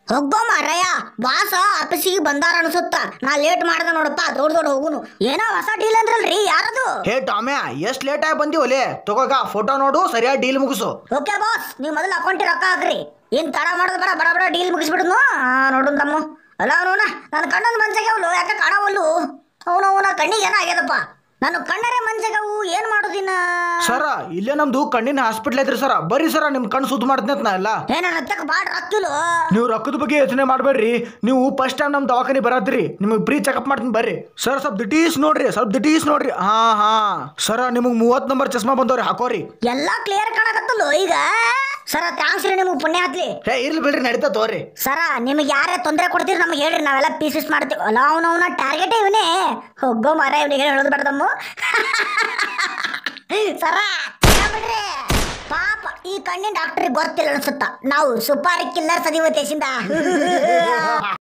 ಹೋಗೋ ಮಾರಯ್ಯ ಬಾಸ ಆಫೀಸಿಗೆ ಬಂದಾರ ಅನ್ಸುತ್ತ ನಾ ಲೇಟ್ ಮಾಡ್ದ ನೋಡಪ್ಪ ದೊಡ್ಡ ದೊಡ್ಡ ಹೋಗುನು ಏನೋ ಹೊಸ ಡೀಲ್ ಅಂದ್ರಲ್ರಿ ಯಾರದು ಹೇ ಟಾಮ್ಯಾ ಎಷ್ಟು ಲೇಟ್ ಆಗಿ ಬಂದಿವಲೆ ತಗೋಗ ಫೋಟೋ ನೋಡು ಸರಿಯಾಗಿ ಡೀಲ್ ಮುಗಿಸು ಓಕೆ ಬಾಸ್ ನೀವು ಮೊದಲು ಅಕೌಂಟಿಗೆ ರೊಕ್ಕ ಹಾಕ್ರಿ ಏನ್ ತಡ ಮಾಡೋದು ಬರ ಬಡ ಬಡ ಡೀಲ್ ಮುಗಿಸ್ಬಿಡುನು ನೋಡು ತಮ್ಮ ಅಲ್ಲ ಅವನ ನನ್ನ ಕಣ್ಣೊಂದು ಮಂಚಾಗ್ಯಾವಲು ಯಾಕೆ ಕಾಣವಲ್ಲು ಅವನು ಅವನ ಕಣ್ಣಿಗೆ ಏನಾಗ್ಯದಪ್ಪ ನಾನು ಕಣ್ಣರೇ ಮಂಚಾಗವು ಏನ್ ಮಾಡೋದಿನ ಸರ ಇಲ್ಲೇ ನಮ್ದು ಕಣ್ಣಿನ ಹಾಸ್ಪಿಟ್ಲ್ ಐತ್ರಿ ಸರ ಬರ್ರಿ ಸರ ನಿಮ್ ಕಣ್ಣು ಸುದ್ದಿ ಮಾಡ್ತೀನಿ ಅಂತ ನಾ ಎಲ್ಲ ಏನ ರಕ್ತಕ್ಕೆ ಬಾಡ್ ರಕ್ತಿಲು ನೀವು ರೊಕ್ಕದ ಬಗ್ಗೆ ಯೋಚನೆ ಮಾಡಬೇಡ್ರಿ ನೀವು ಫಸ್ಟ್ ಟೈಮ್ ನಮ್ಮ ದವಾಖಾನೆ ಬರತ್ರಿ ನಿಮಗೆ ಫ್ರೀ ಚೆಕಪ್ ಮಾಡ್ತೀನಿ ಬರ್ರಿ ಸರ್ ಸ್ವಲ್ಪ ದಿಟೀಸ್ ನೋಡ್ರಿ ಸ್ವಲ್ಪ ದಿಟೀಸ್ ನೋಡ್ರಿ ಹಾ ಹಾ ಸರ ನಿಮಗೆ ಮೂವತ್ತು ನಂಬರ್ ಚಸ್ಮಾ ಬಂದವ್ರಿ ಹಾಕೋರಿ ಎಲ್ಲ ಕ್ಲಿಯರ್ ಕಾಣಕತ್ತಲ್ಲ ಈಗ ಸರ ಥ್ಯಾಂಕ್ಸ್ ರೀ ನಿಮಗೆ ಪುಣ್ಯ ಹತ್ಲಿ ಹೇ ಇರ್ಲಿ ಬಿಡ್ರಿ ನಡೀತಾ ತೋರಿ ಸರ ನಿಮಗೆ ಯಾರೇ ತೊಂದರೆ ಕೊಡ್ತೀರಿ ನಮಗೆ ಹೇಳ್ರಿ ನಾವೆಲ್ಲ ಪೀಸಸ್ ಮಾಡ್ತೀವಿ ಅಲ್ಲ ಅವನು ಅವನ ಟಾರ್ಗೆಟ್ ಇವನೇ ಹೋಗೋ ಮರ ಇವನಿಗೆ ಹೇಳೋದು ಬೇಡದಮ್ಮ ಸರ ಬಿಡ್ರಿ ಪಾಪ ಈ ಕಣ್ಣಿನ ಡಾಕ್ಟ್ರಿಗೆ ಗೊತ್ತಿಲ್ಲ ಅನ್ಸುತ್ತ ನಾವು ಸುಪಾರಿ ಕಿಲ್ಲರ್ ಸದಿವ ದೇಶಿಂದ